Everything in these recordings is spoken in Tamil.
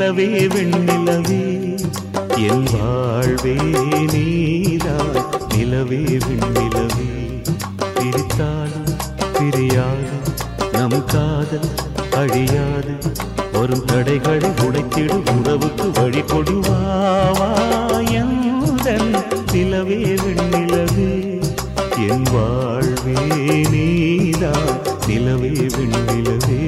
நிலவே வெண்ணிலவே என் வாழ்வே நீதான் நிலவே வெண்ணிலவே பிரித்தாலும் பிரியாது நம் காதல் அழியாது வரும் தடைகளை உடைத்திடு உறவுக்கு வழி கொடுவாயந்தன் நிலவே வெண்ணிலவே என் வாழ்வே நீதான் நிலவே வெண்ணிலவே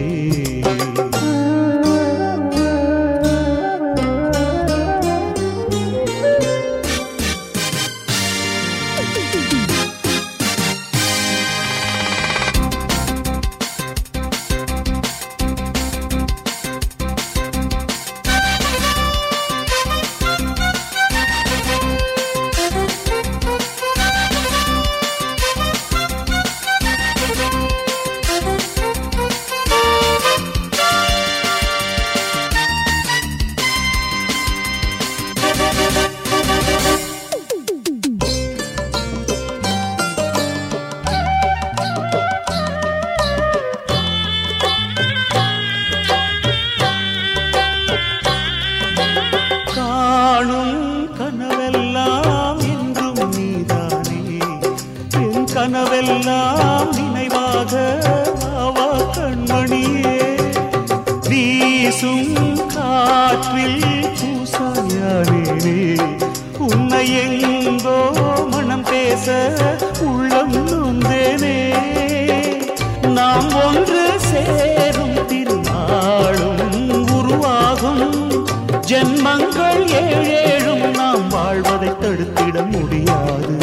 காணும் கனவெல்லாம் என்றும் நீதானே என் கனவெல்லாம் நினைவாக ஆவா கண்மணியே வீசும் காற்றில் பூசாயானே உன்னை எங்கோ மனம் பேச உள்ளம் நொந்தேனே நாம் ஒன்று சேரும் திருநாளும் உருவாகும் ஜென்மங்கள் ஏழேழும் நாம் வாழ்வதை தடுத்திட முடியாது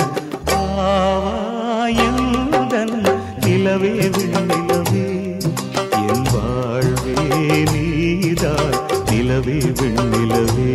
ஆவாயந்தன் நிலவே விண்ணிலவே என் வாழ்வே நீதான் நிலவே விண்ணிலவே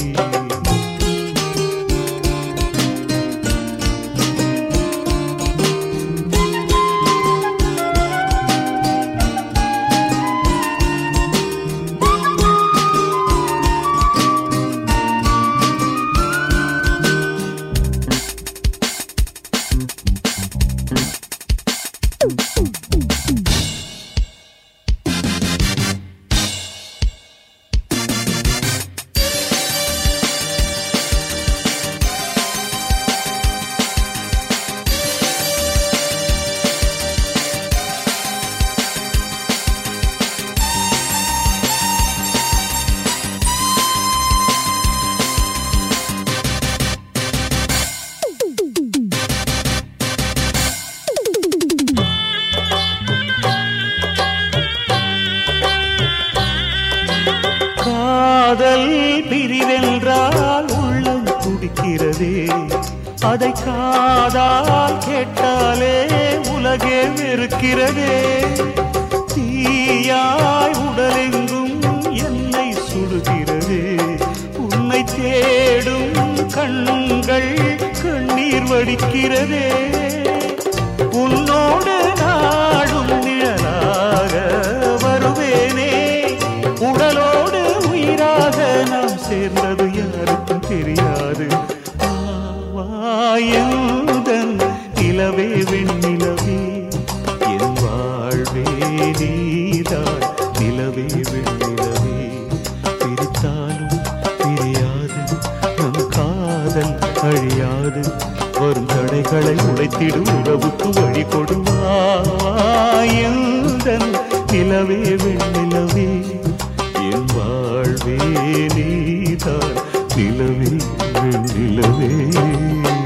காதல் பிரிவென்றால் உள்ளம் துடிக்கிறதே அதை காதால் கேட்டாலே உலகே வெறுக்கிறதே தீயாய் உடலெங்கும் என்னை சுடுகிறதே உன்னை தேடும் கண்கள் கண்ணீர் வடிக்கிறதே உன்னோடு நாடும் நிழலாக வருவேனே உடலோடு உயிராக நாம் சேர்ந்தது யாருக்கும் தெரியாது வாயுதன் நிலவே வெண்ணிலவே என் வாழ்வே நீதான் நிலவே வெண்ணிலவே பிரித்தாலும் பிரியாது நம் காதல் அழியாது வரும் தடைகளை உடைத்திடும் உறவுக்கு வழி கொடுவாயந்தன் நிலவே வெண்ணிலவே என் வாழ்வே நீதான் நிலவே வெண்ணிலவே